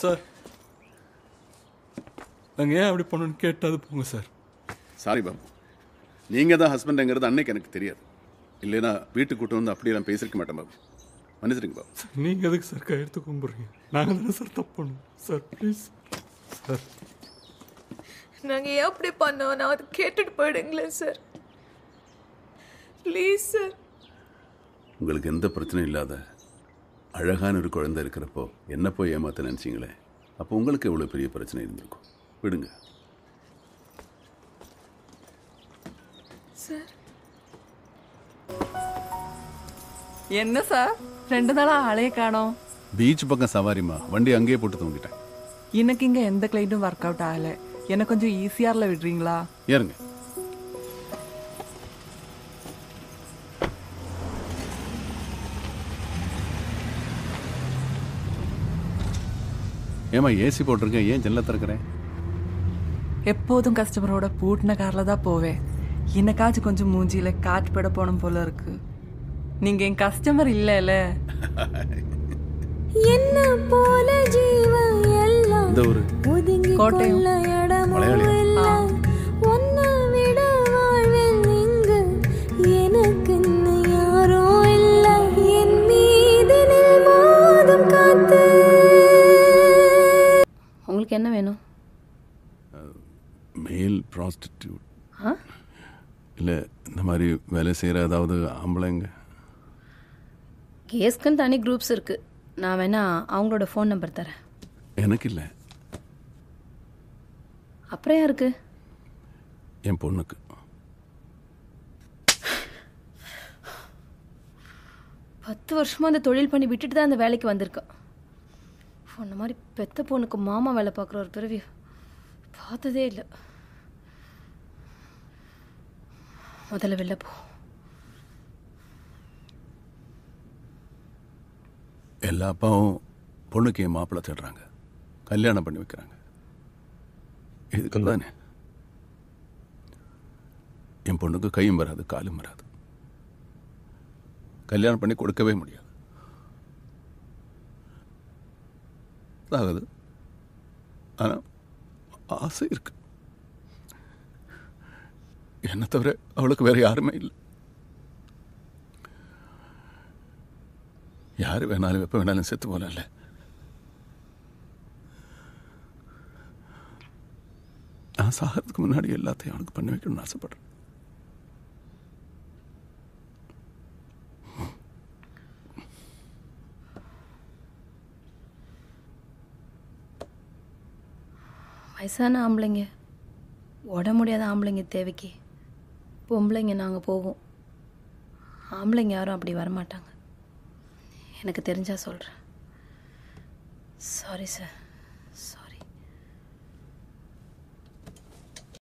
Sir நாங்கள் ஏன் அப்படி பண்ணணும்னு கேட்டாது போங்க சார் சாரி பாபு நீங்கள் தான் ஹஸ்பண்டுங்கிறது அன்னைக்கு எனக்கு தெரியாது இல்லைன்னா வீட்டுக்கு கூட்டு வந்து அப்படியெல்லாம் பேசிருக்க மாட்டேன் பாபு மன்னிச்சிருங்க பாபு நீங்கள் எதுக்கு சார் கையெழுத்து கும்பிட்றீங்க நாங்கள் தானே சார் தப்பு பண்ணோம் சார் ப்ளீஸ் சார் நாங்க ஏன் அப்படி பண்ணோம் நான் அது கேட்டுட்டு போயிடுங்களேன் சார் ப்ளீஸ் சார் உங்களுக்கு எந்த பிரச்சனையும் இல்லாத அழகான ஒரு குழந்தை இருக்கிறப்போ என்ன போய் ஏமாத்த நினச்சிங்களே அப்போ உங்களுக்கு எவ்வளோ பெரிய பிரச்சனை இருந்திருக்கும் விடுங்க சார் என்ன சார் ரெண்டு நாளா ஆளே காணோம் பீச் பக்கம் சவாரிமா வண்டி அங்கேயே போட்டு தூங்கிட்டேன் எனக்கு இங்க எந்த கிளைண்ட்டும் ஒர்க் அவுட் ஆகல எனக்கு கொஞ்சம் ஈஸியார்ல விடுறீங்களா ஏறுங்க ஏமா ஏசி போட்டிருக்கேன் ஏன் ஜெல்ல திறக்கிறேன் எப்போதும் கஸ்டமரோட பூட்டின கார்ல தான் போவேன் இன்னைக்காச்சும் கொஞ்சம் மூஞ்சியில காற்று பட போன போல இருக்கு நீங்க என் கஸ்டமர் இல்லைல்ல என்ன போல ஜீவன் எல்லாம் இந்த ஒரு ஒதுங்கி கோட்டையம். கொள்ள இடமும் மலையாளியா? இல்ல உன்னை விட வாழ்வில் இங்கு எனக்குன்னு யாரோ இல்ல என் மீது நில் மோதும் காத்து உங்களுக்கு என்ன வேணும் மேல் ப்ராஸ்டிடியூட் இல்லை இந்த மாதிரி வேலை செய்கிற ஏதாவது ஆம்பளைங்க கேஸ்க்குன்னு தனி குரூப்ஸ் இருக்கு நான் வேணா அவங்களோட ஃபோன் நம்பர் தரேன் எனக்கு இல்லை அப்புறம் யாருக்கு என் பொண்ணுக்கு பத்து வருஷமா அந்த தொழில் பண்ணி விட்டுட்டு தான் அந்த வேலைக்கு வந்திருக்கேன் உன்ன மாதிரி பெத்த பொண்ணுக்கு மாமா வேலை பார்க்குற ஒரு பிறவி பார்த்ததே இல்லை முதல்ல வெளில போ எல்லா அப்பாவும் பொண்ணுக்கு என் மாப்பிள்ளை தேடுறாங்க கல்யாணம் பண்ணி வைக்கிறாங்க இதுக்கு தானே என் பொண்ணுக்கு கையும் வராது காலும் வராது கல்யாணம் பண்ணி கொடுக்கவே முடியாது ஆகுது ஆனால் ஆசை இருக்கு என்னை தவிர அவளுக்கு வேற யாருமே இல்லை யார் வேணாலும் எப்போ வேணாலும் செத்து போகலாம்ல நான் சாகிறதுக்கு முன்னாடி எல்லாத்தையும் அவனுக்கு பண்ணி வைக்கணும்னு ஆசைப்படுறேன் வயசான ஆம்பளைங்க உட முடியாத ஆம்பளைங்க தேவைக்கு பொம்பளைங்க நாங்கள் போவோம் ஆம்பளைங்க யாரும் அப்படி வரமாட்டாங்க எனக்கு தெரிஞ்சா சொல்கிறேன் சாரி சார்